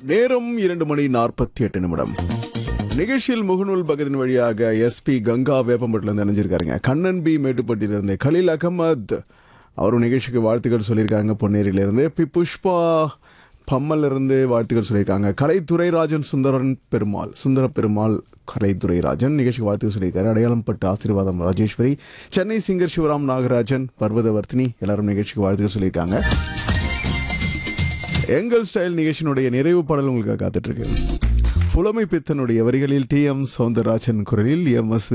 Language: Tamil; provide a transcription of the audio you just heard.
நேரம் இரண்டு மணி நாற்பத்தி எட்டு நிமிடம் நிகழ்ச்சியில் முகநூல் பக்கத்தின் வழியாக எஸ்பி கங்கா வேப்பம்பட்டிலிருந்து இணைஞ்சிருக்காருங்க கண்ணன் பி மேட்டுப்பட்டியிலிருந்து கலீல் அகமத் அவரும் நிகழ்ச்சிக்கு வாழ்த்துக்கள் சொல்லியிருக்காங்க பொன்னேரியிலிருந்து பி புஷ்பா பம்மல்ல இருந்து வாழ்த்துக்கள் சொல்லியிருக்காங்க கலைத்துறை ராஜன் சுந்தரன் பெருமாள் சுந்தர பெருமாள் கலைத்துறை ராஜன் நிகழ்ச்சிக்கு வாழ்த்துக்கள் சொல்லியிருக்காரு அடையாளம் பட்டு ஆசீர்வாதம் ராஜேஸ்வரி சென்னை சிங்கர் சிவராம் நாகராஜன் பர்வதவர்த்தினி எல்லாரும் நிகழ்ச்சிக்கு வாழ்த்துக்கள் சொல்லியிருக்காங்க எங்கள் ஸ்டைல் நிகழ்ச்சியினுடைய நிறைவு பாடல் உங்களுக்கு காத்துட்டு இருக்கு புலமை பித்தனுடைய வரிகளில் டி எம் சவுந்தரராஜன் குரலில் எம் எஸ்